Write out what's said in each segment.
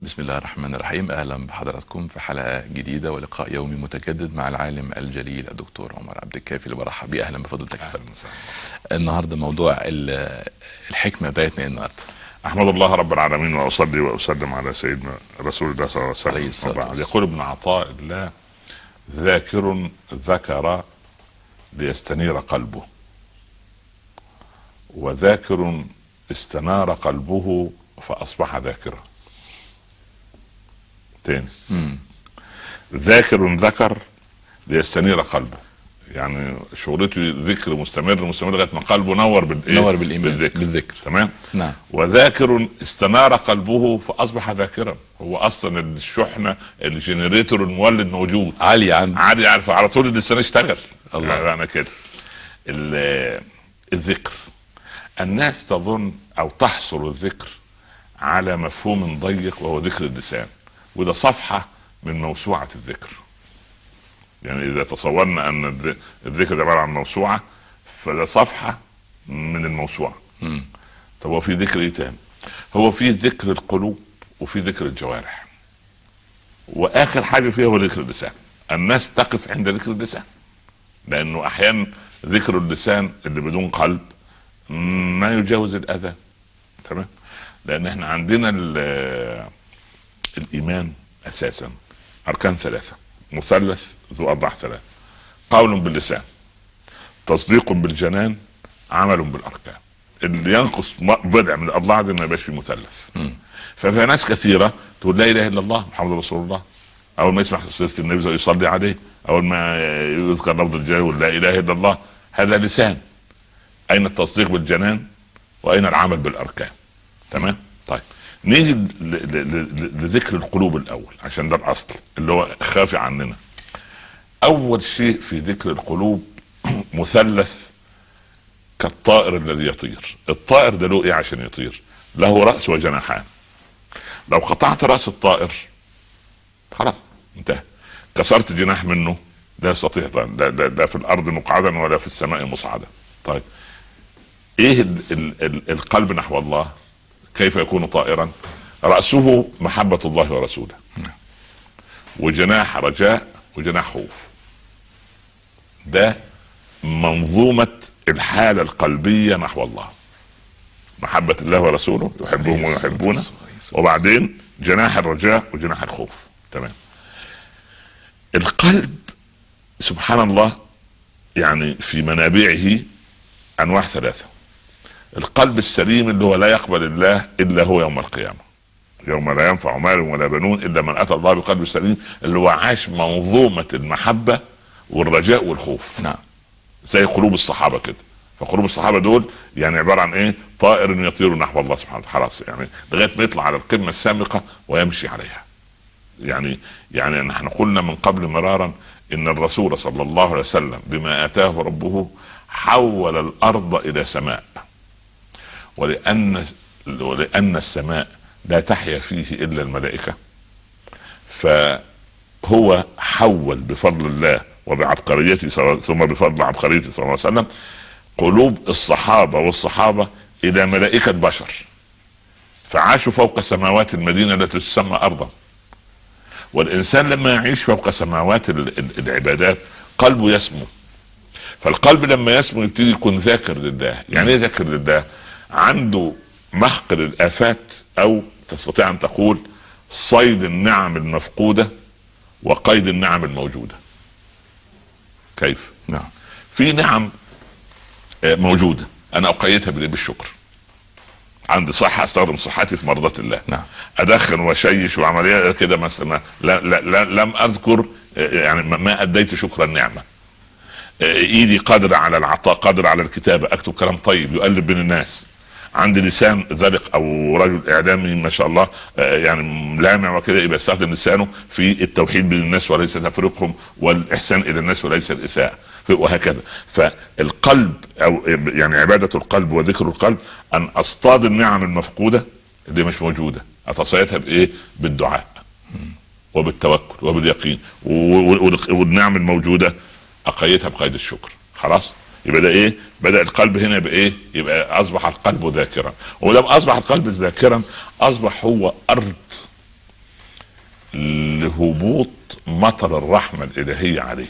بسم الله الرحمن الرحيم اهلا بحضراتكم في حلقه جديده ولقاء يومي متجدد مع العالم الجليل الدكتور عمر عبد الكافي اللي برحب بيه اهلا بفضلتك يا فندم. النهارده موضوع ال- الحكمه بتاعتنا إيه النهارده احمد الله رب العالمين واصلي واسلم على سيدنا رسول الله صلى الله عليه عليه وسلم الصلاة وبعد والسلام. يقول ابن عطاء الله ذاكر ذكر ليستنير قلبه وذاكر استنار قلبه فاصبح ذاكرا تاني ذاكر ذكر ليستنير قلبه يعني شغلته ذكر مستمر مستمر لغايه ما قلبه نور بالايه؟ نور بالإيمان، بالذكر, بالذكر. تمام نعم وذاكر استنار قلبه فاصبح ذاكرا هو اصلا الشحنه الجنريتور المولد موجود عالي عند عادي عارف على طول اللسان اشتغل الله. يعني انا كده ال- الذكر الناس تظن او تحصر الذكر على مفهوم ضيق وهو ذكر اللسان وده صفحه من موسوعه الذكر يعني اذا تصورنا ان الذ- الذكر ده عباره عن موسوعه فده صفحه من الموسوعه مم. طب هو في ذكر ايه تاني؟ هو في ذكر القلوب وفي ذكر الجوارح واخر حاجه فيها هو ذكر اللسان الناس تقف عند ذكر اللسان لانه احيانا ذكر اللسان اللي بدون قلب ما يجاوز الاذى تمام لان احنا عندنا ال- الايمان اساسا اركان ثلاثه مثلث ذو اضلاع ثلاث قول باللسان تصديق بالجنان عمل بالاركان اللي ينقص م- ضلع من الاضلاع دي ما يبقاش في مثلث ففي ناس كثيره تقول لا اله الا الله محمد رسول الله اول ما يسمع سيره النبي صلى الله عليه وسلم يصلي عليه اول ما يذكر لفظ الجلال يقول لا اله الا الله هذا لسان اين التصديق بالجنان واين العمل بالاركان تمام طيب نيجي ل- ل- ل- لذكر القلوب الاول عشان ده الاصل اللي هو خافي عننا اول شيء في ذكر القلوب مثلث كالطائر الذي يطير الطائر ده له ايه عشان يطير له راس وجناحان لو قطعت راس الطائر خلاص انتهى كسرت جناح منه لا يستطيع لا, لا, لا في الارض مقعدا ولا في السماء مصعدا طيب ايه ال ال ال القلب نحو الله كيف يكون طائرا راسه محبه الله ورسوله وجناح رجاء وجناح خوف ده منظومه الحاله القلبيه نحو الله محبه الله ورسوله يحبهم ويحبونه وبعدين جناح الرجاء وجناح الخوف تمام القلب سبحان الله يعني في منابعه انواع ثلاثه القلب السليم اللي هو لا يقبل الله الا هو يوم القيامه يوم لا ينفع مال ولا بنون الا من اتى الله بقلب سليم اللي هو عاش منظومه المحبه والرجاء والخوف نعم زي قلوب الصحابه كده فقلوب الصحابه دول يعني عباره عن ايه؟ طائر يطير نحو الله سبحانه وتعالى خلاص يعني لغايه ما يطلع على القمه السامقه ويمشي عليها. يعني يعني نحن قلنا من قبل مرارا ان الرسول صلى الله عليه وسلم بما اتاه ربه حول الارض الى سماء. ولان ولان السماء لا تحيا فيه الا الملائكه فهو حول بفضل الله وبعبقريته صلى- ثم بفضل عبقريته صلى الله عليه وسلم قلوب الصحابه والصحابه الى ملائكه بشر فعاشوا فوق سماوات المدينه التي تسمى ارضا والانسان لما يعيش فوق سماوات ال- ال- العبادات قلبه يسمو فالقلب لما يسمو يبتدي يكون ذاكر لله يعني ايه ذاكر لله عنده محق للافات او تستطيع ان تقول صيد النعم المفقوده وقيد النعم الموجوده كيف نعم في نعم آه، موجوده انا اقيدها بال- بالشكر عندي صحه استخدم صحتي في مرضات الله نعم. ادخن واشيش وعمليه كده مثلا لا لا لا لم اذكر آه، يعني ما- ما اديت شكر النعمه آه، ايدي قادره على العطاء قادره على الكتابه اكتب كلام طيب يؤلف بين الناس عندي لسان ذلق او رجل اعلامي ما شاء الله آه، يعني لامع وكده يبقى يستخدم لسانه في التوحيد بين الناس وليس تفريقهم والاحسان الى الناس وليس الاساءه وهكذا فالقلب او يعني عباده القلب وذكر القلب ان اصطاد النعم المفقوده اللي مش موجوده اتصيدها بايه؟ بالدعاء وبالتوكل وباليقين و- و- والنعم الموجوده اقيدها بقيد الشكر خلاص يبقى ده ايه بدا القلب هنا يبقى ايه يبقى اصبح القلب ذاكرا ولما اصبح القلب ذاكرا اصبح هو ارض لهبوط مطر الرحمه الالهيه عليه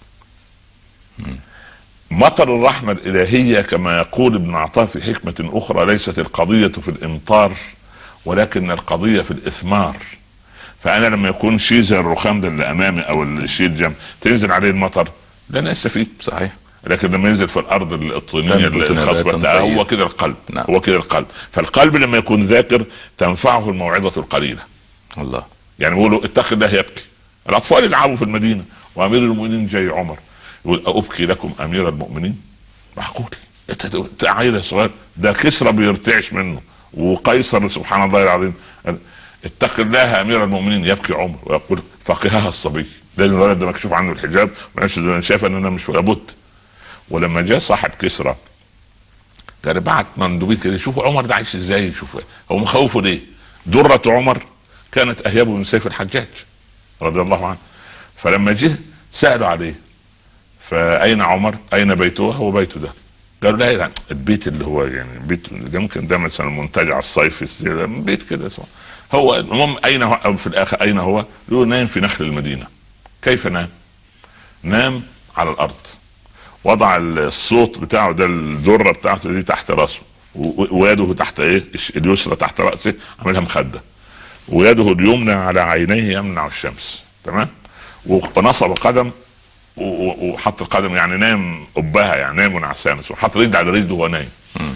مطر الرحمه الالهيه كما يقول ابن عطاء في حكمه اخرى ليست القضيه في الامطار ولكن القضيه في الاثمار فانا لما يكون شيء زي الرخام ده اللي امامي او الشيء الجنب تنزل عليه المطر لن استفيد صحيح لكن لما ينزل في الارض الطينيه تنبت الخصبه نباتا ده هو طيبا. كده القلب نعم. هو كده القلب فالقلب لما يكون ذاكر تنفعه الموعظه القليله الله يعني بيقولوا اتق الله يبكي الاطفال يلعبوا في المدينه وامير المؤمنين جاي عمر يقول ابكي لكم امير المؤمنين معقول انت عيل صغير ده كسرى بيرتعش منه وقيصر سبحان الله العظيم اتق الله امير المؤمنين يبكي عمر ويقول فقهها الصبي لازم الولد ده مكشوف عنه الحجاب وانا شايف ان انا مش لابد ولما جاء صاحب كسرى قال بعت مندوبين كده شوفوا عمر ده عايش ازاي شوفوا هو مخوفه ليه؟ درة عمر كانت اهيب من سيف الحجاج رضي الله عنه فلما جه سالوا عليه فاين عمر؟ اين بيته؟ هو بيته ده قالوا لا يعني البيت اللي هو يعني بيت ده ممكن ده مثلا منتجع الصيفي بيت كده اسمه هو المهم اين هو أو في الاخر اين هو؟ يقول نايم في نخل المدينه كيف نام؟ نام على الارض وضع الصوت بتاعه ده الذره بتاعته دي تحت راسه و- ويده تحت ايه اليسرى تحت راسه عاملها مخده ويده اليمنى على عينيه يمنع الشمس تمام ونصب قدم و- و- وحط القدم يعني نام قبها يعني نام ونعسان وحط رجل على رجله وهو نايم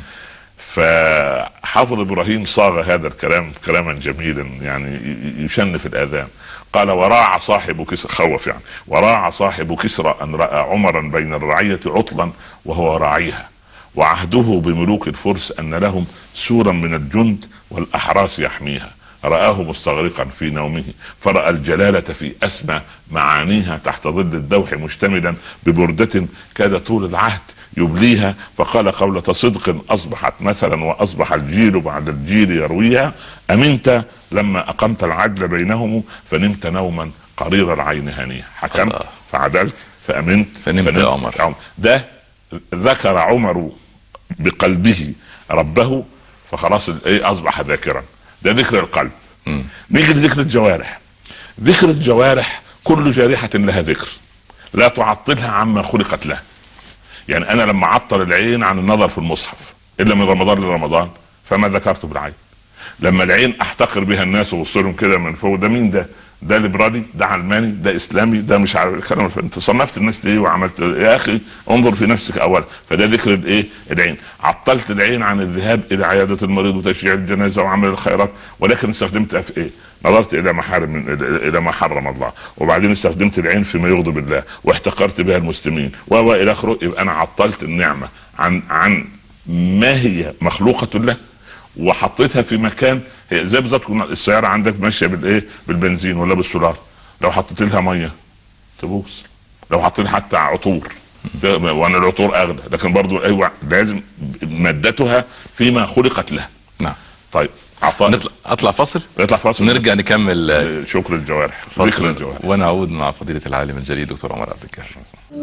فحافظ ابراهيم صاغ هذا الكلام كلاما جميلا يعني ي- يشن في الاذان قال وراع صاحب كسرى خوف يعني وراع صاحب كسرى ان راى عمرا بين الرعيه عطلا وهو راعيها وعهده بملوك الفرس ان لهم سورا من الجند والاحراس يحميها رآه مستغرقا في نومه فرأى الجلالة في أسمى معانيها تحت ظل الدوح مشتملا ببردة كاد طول العهد يبليها فقال قولة صدق أصبحت مثلا وأصبح الجيل بعد الجيل يرويها أمنت لما أقمت العدل بينهم فنمت نوما قرير العين هنيها حكمت الله. فعدلت فأمنت فنمت يا عمر. ده ذكر عمر بقلبه ربه فخلاص ايه اصبح ذاكرا ده ذكر القلب مم. نيجي لذكر الجوارح ذكر الجوارح كل جارحة لها ذكر لا تعطلها عما خلقت له يعني انا لما اعطل العين عن النظر في المصحف الا من رمضان لرمضان فما ذكرت بالعين لما العين احتقر بها الناس وابص لهم كده من فوق ده مين ده؟ ده ليبرالي ده علماني ده اسلامي ده مش عارف الكلام الف- انت صنفت الناس ليه وعملت يا اخي انظر في نفسك اولا فده ذكر الايه؟ العين عطلت العين عن الذهاب الى عياده المريض وتشجيع الجنازه وعمل الخيرات ولكن استخدمتها في ايه؟ نظرت الى محارم من الى ما حرم الله وبعدين استخدمت العين فيما يغضب الله واحتقرت بها المسلمين و و الى اخره يبقى انا عطلت النعمه عن عن ما هي مخلوقه له وحطيتها في مكان هي زي بالظبط كنا السياره عندك ماشيه بالايه بالبنزين ولا بالسولار لو حطيت لها ميه تبوظ لو حطيت لها حتى عطور ت- وانا العطور اغلى لكن برضو ايوه لازم مادتها فيما خلقت له نعم طيب عطاء نطلع اطلع فاصل نطلع فاصل ونرجع نكمل آه، شكر الجوارح ذكر فاصل الجوارح ونعود مع فضيلة العالم الجليل دكتور عمر عبد الكافي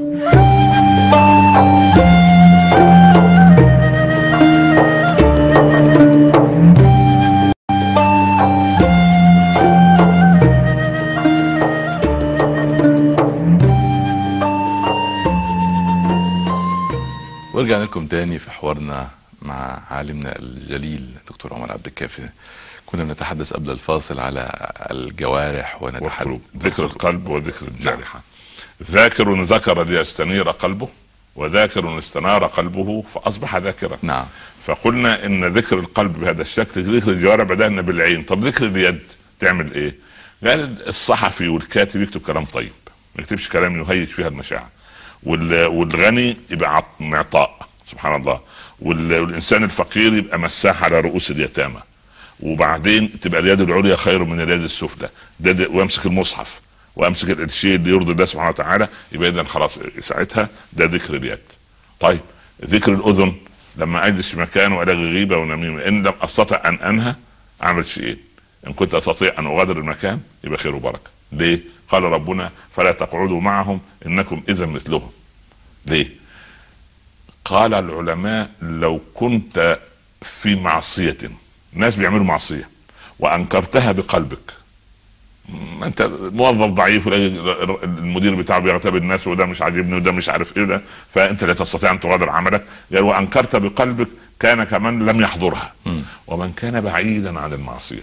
ورجعنا لكم تاني في حوارنا مع عالمنا الجليل دكتور عمر عبد الكافي كنا بنتحدث قبل الفاصل على الجوارح ونتحدث والقلوب ذكر القلب وذكر الجارحة ذاكر ذكر ليستنير قلبه وذاكر استنار قلبه فأصبح ذاكرا نعم فقلنا ان ذكر القلب بهذا الشكل ذكر الجوارح بدأنا بالعين طب ذكر اليد تعمل ايه قال الصحفي والكاتب يكتب كلام طيب ما يكتبش كلام يهيج فيها المشاعر وال- والغني يبقى عط- معطاء سبحان الله وال- والانسان الفقير يبقى مساح على رؤوس اليتامى وبعدين تبقى اليد العليا خير من اليد السفلى ده, ده وامسك المصحف وامسك الشيء اللي يرضي الله سبحانه وتعالى يبقى اذا خلاص ساعتها ده ذكر اليد طيب ذكر الاذن لما اجلس في مكان والغي غيبه ونميمه ان لم استطع ان انهى اعمل شيئين ان كنت استطيع ان اغادر المكان يبقى خير وبركه ليه قال ربنا فلا تقعدوا معهم انكم اذا مثلهم ليه قال العلماء لو كنت في معصيه ناس بيعملوا معصيه وانكرتها بقلبك ما انت موظف ضعيف المدير بتاعه بيغتاب الناس وده مش عاجبني وده مش عارف ايه ده فانت لا تستطيع ان تغادر عملك قال وانكرت بقلبك كان كمن لم يحضرها ومن كان بعيدا عن المعصيه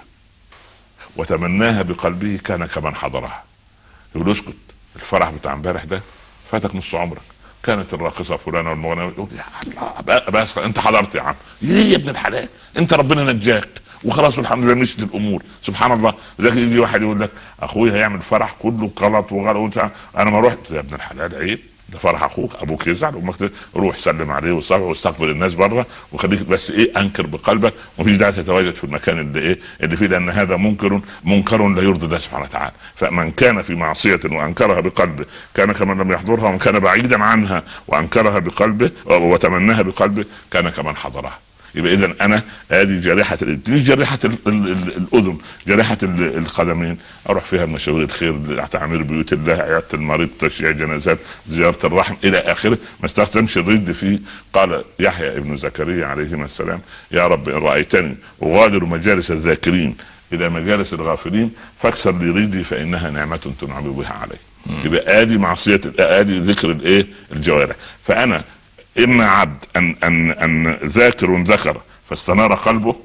وتمناها بقلبه كان كمن حضرها يقول اسكت الفرح بتاع امبارح ده فاتك نص عمرك كانت الراقصه فلانه والمغنيه يقول يا بس انت حضرت يا عم ليه يا ابن الحلال انت ربنا نجاك وخلاص والحمد لله مشت الامور سبحان الله لكن يجي واحد يقول لك اخوي هيعمل فرح كله غلط وغلط انا ما رحت يا ابن الحلال عيب ده فرح اخوك ابوك يزعل امك روح سلم عليه واستقبل الناس بره وخليك بس ايه انكر بقلبك ومفيش داعي تتواجد في المكان اللي ايه اللي فيه لان هذا منكر منكر لا يرضي الله سبحانه وتعالى فمن كان في معصيه وانكرها بقلبه كان كمن لم يحضرها ومن كان بعيدا عنها وانكرها بقلبه وتمناها بقلبه كان كمن حضرها يبقى اذا انا ادي جريحه دي جريحه الاذن جريحه القدمين اروح فيها مشاوير الخير تعمير بيوت الله عياده المريض تشييع جنازات زياره الرحم الى اخره ما استخدمش الرد فيه قال يحيى ابن زكريا عليهما السلام يا رب ان رايتني اغادر مجالس الذاكرين الى مجالس الغافلين فاكسر لي ريدي فانها نعمه تنعم بها علي يبقى ادي معصيه ادي ذكر الايه الجوارح فانا اما عبد ان ان ان ذاكر ذكر فاستنار قلبه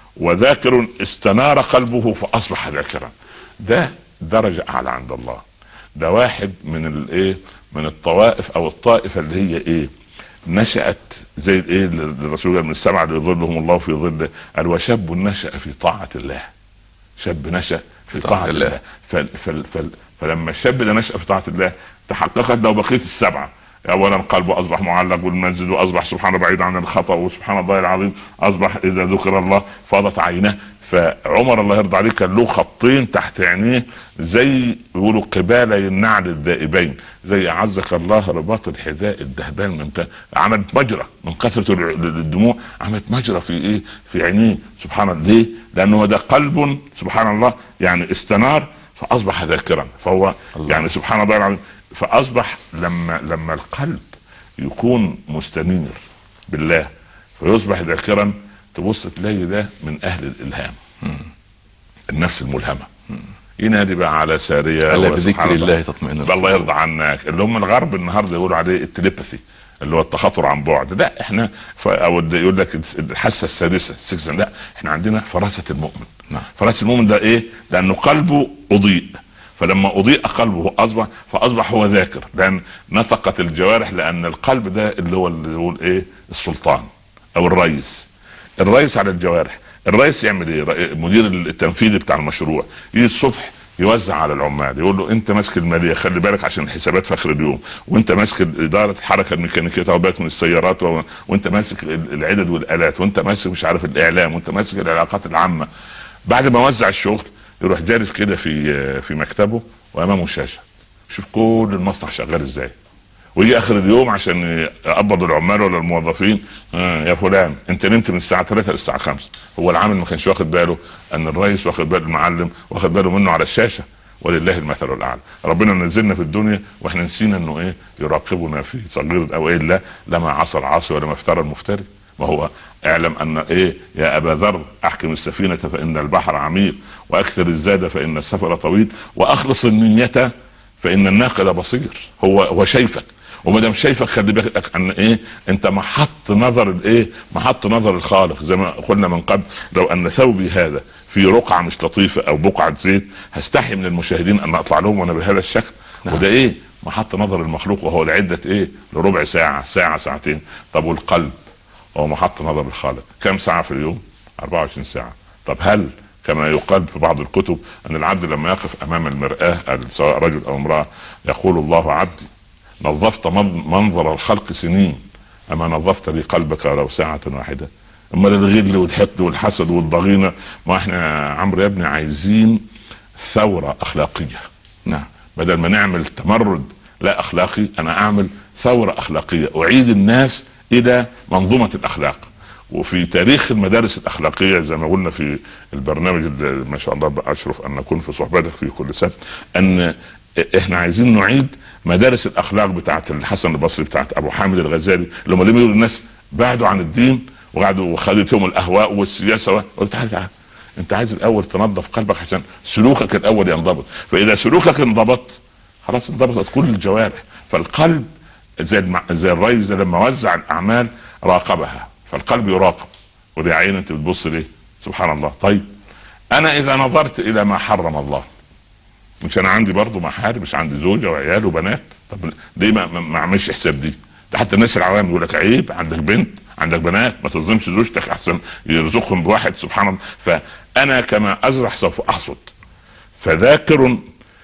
وذاكر استنار قلبه فاصبح ذاكرا ده درجه اعلى عند الله ده واحد من الايه من الطوائف او الطائفه اللي هي ايه نشأت زي الايه الرسول قال من السبعه اللي يظلهم الله في ظله قال وشاب نشأ في طاعه الله شاب نشأ في طاعة, طاعة الله, الله. فل فل فل فلما الشاب ده نشأ في طاعة الله تحققت لو بقيت السبعة اولا قلبه اصبح معلق بالمسجد واصبح سبحانه بعيد عن الخطا وسبحان الله العظيم اصبح اذا ذكر الله فاضت عيناه فعمر الله يرضى عليه كان له خطين تحت عينيه زي يقولوا قبالي النعل الذائبين زي اعزك الله رباط الحذاء الدهبان من عملت مجرى من كثره الدموع عملت مجرى في ايه في عينيه سبحان الله ليه؟ لانه ده قلب سبحان الله يعني استنار فاصبح ذاكرا فهو الله. يعني سبحان الله العظيم فاصبح لما لما القلب يكون مستنير بالله فيصبح ذاكرا تبص تلاقي ده من اهل الالهام النفس الملهمه ينادي بقى على ساريه الا بذكر الله تطمئن الله يرضى عنك اللي هم الغرب النهارده يقولوا عليه التليباثي اللي هو التخاطر عن بعد لا احنا او يقول لك الحاسه السادسه السكسن لا احنا عندنا فراسه المؤمن نعم. فراسه المؤمن ده ايه؟ لانه قلبه اضيء فلما اضيء قلبه اصبح فاصبح هو ذاكر لان نطقت الجوارح لان القلب ده اللي هو اللي هو ايه السلطان او الرئيس الرئيس على الجوارح الرئيس يعمل ايه المدير التنفيذي بتاع المشروع يجي الصبح يوزع على العمال يقول له انت ماسك الماليه خلي بالك عشان الحسابات في اخر اليوم وانت ماسك اداره الحركه الميكانيكيه تاخد بالك من السيارات و... وانت ماسك العدد والالات وانت ماسك مش عارف الاعلام وانت ماسك العلاقات العامه بعد ما وزع الشغل يروح جالس كده في في مكتبه وامامه شاشه شوف كل المصنع شغال ازاي ويجي اخر اليوم عشان يقبض العمال ولا الموظفين آه يا فلان انت نمت من الساعه 3 للساعه 5 هو العامل ما كانش واخد باله ان الرئيس واخد باله المعلم واخد باله منه على الشاشه ولله المثل الاعلى ربنا نزلنا في الدنيا واحنا نسينا انه ايه يراقبنا في صغير او الا لما عصى العاصي ولما افترى المفتري ما هو اعلم ان ايه يا ابا ذر احكم السفينه فان البحر عميق واكثر الزاد فان السفر طويل واخلص النيه فان الناقل بصير هو هو شايفك وما دام شايفك خلي بالك ان ايه انت محط نظر الايه محط نظر الخالق زي ما قلنا من قبل لو ان ثوبي هذا في رقعه مش لطيفه او بقعه زيت هستحي من المشاهدين ان اطلع لهم وانا بهذا الشكل نعم. وده ايه محط نظر المخلوق وهو لعده ايه لربع ساعه ساعه ساعتين طب والقلب هو محط نظر الخالق كم ساعه في اليوم 24 ساعه طب هل كما يقال في بعض الكتب ان العبد لما يقف امام المراه سواء رجل او امراه يقول الله عبدي نظفت منظر الخلق سنين اما نظفت لي قلبك ولو ساعه واحده امال الغل والحقد والحسد والضغينه ما احنا عمرو يا ابني عايزين ثوره اخلاقيه نعم بدل ما نعمل تمرد لا اخلاقي انا اعمل ثوره اخلاقيه اعيد الناس الى منظومه الاخلاق وفي تاريخ المدارس الاخلاقيه زي ما قلنا في البرنامج اللي ما شاء الله اشرف ان نكون في صحبتك في كل سنه ان احنا عايزين نعيد مدارس الاخلاق بتاعت الحسن البصري بتاعت ابو حامد الغزالي لما يقولوا الناس بعدوا عن الدين وقعدوا وخدتهم الاهواء والسياسه قلت تعالى تعالى انت عايز الاول تنظف قلبك عشان سلوكك الاول ينضبط فاذا سلوكك انضبط خلاص انضبطت كل الجوارح فالقلب زي المع... زي الريس لما وزع الاعمال راقبها فالقلب يراقب ودي عين انت بتبص ليه سبحان الله طيب انا اذا نظرت الى ما حرم الله مش انا عندي برضه محارم مش عندي زوجه وعيال وبنات طب ليه ما ما اعملش حساب دي ده حتى الناس العوام يقول لك عيب عندك بنت عندك بنات ما تظلمش زوجتك احسن يرزقهم بواحد سبحان الله فانا كما ازرع سوف احصد فذاكر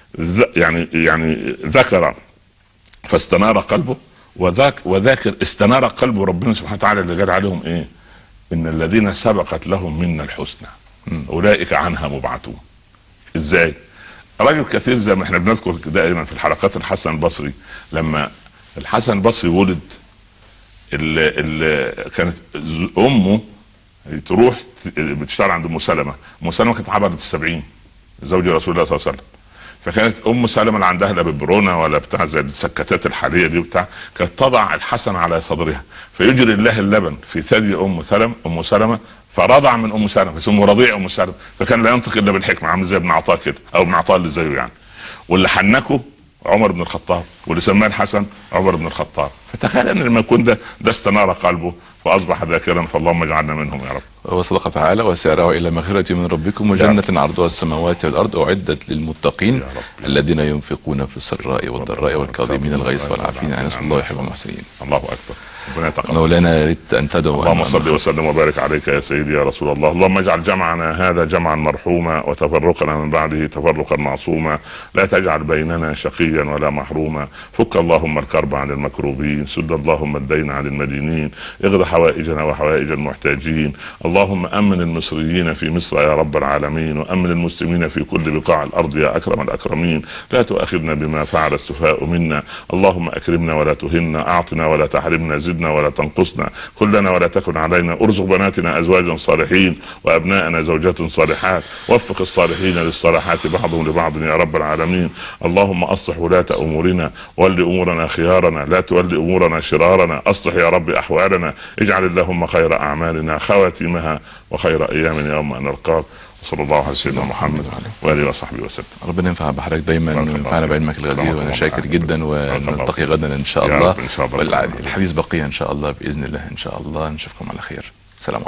يعني يعني ذكر فاستنار قلبه وذاك وذاكر استنار قلبه ربنا سبحانه وتعالى اللي قال عليهم ايه ان الذين سبقت لهم منا الحسنى اولئك عنها مبعثون ازاي راجل كثير زي ما احنا بنذكر دائما في الحلقات الحسن البصري لما الحسن البصري ولد اللي, اللي كانت امه تروح بتشتغل عند ام سلمه ام سلمه كانت عبرت السبعين زوج رسول الله صلى الله عليه وسلم فكانت ام سلمه اللي عندها لا ببرونه ولا بتاع زي السكتات الحاليه دي وبتاع كانت تضع الحسن على صدرها فيجري الله اللبن في ثدي ام سلمه ام سلمه فرضع من ام سلمه اسمه رضيع ام سلمه فكان لا ينطق الا بالحكمه عامل زي ابن عطاء كده او ابن عطاء اللي زيه يعني واللي حنكه عمر بن الخطاب واللي سماه الحسن عمر بن الخطاب فتخيل ان لما يكون ده ده استنار قلبه فاصبح ذاكرا فاللهم اجعلنا منهم يا رب وصدق تعالى وسارعوا الى مغفره من ربكم وجنه عرضها السماوات والارض اعدت للمتقين الذين ينفقون في السراء والضراء والكاظمين الغيظ والعافين عن نسال الله يحب المحسنين الله اكبر ربنا يتقبل مولانا يا ريت ان تدعو اللهم صل وسلم وبارك عليك يا سيدي يا رسول الله اللهم اجعل جمعنا هذا جمعا مرحوما وتفرقنا من بعده تفرقا معصوما لا تجعل بيننا شقيا ولا محروما فك اللهم الكرب عن المكروبين سد اللهم الدين عن المدينين اغض حوائجنا وحوائج المحتاجين اللهم امن المصريين في مصر يا رب العالمين وامن المسلمين في كل بقاع الارض يا اكرم الاكرمين لا تؤاخذنا بما فعل السفهاء منا اللهم اكرمنا ولا تهنا اعطنا ولا تحرمنا زدنا ولا تنقصنا كلنا ولا تكن علينا ارزق بناتنا ازواجا صالحين وابناءنا زوجات صالحات وفق الصالحين للصالحات بعضهم لبعض يا رب العالمين اللهم اصلح ولاة امورنا ول امورنا خيارنا لا تول امورنا شرارنا اصلح يا رب احوالنا اجعل اللهم خير اعمالنا خواتمها وخير ايامنا يوم ان نلقاك وصلى الله على سيدنا محمد واله وصحبه وسلم ربنا ينفع بحضرتك دايما وينفعنا بعلمك الغزير وانا شاكر جدا ونلتقي غدا ان شاء الله ان شاء الله الحديث بقيه ان شاء الله باذن الله ان شاء الله نشوفكم على خير سلام عليكم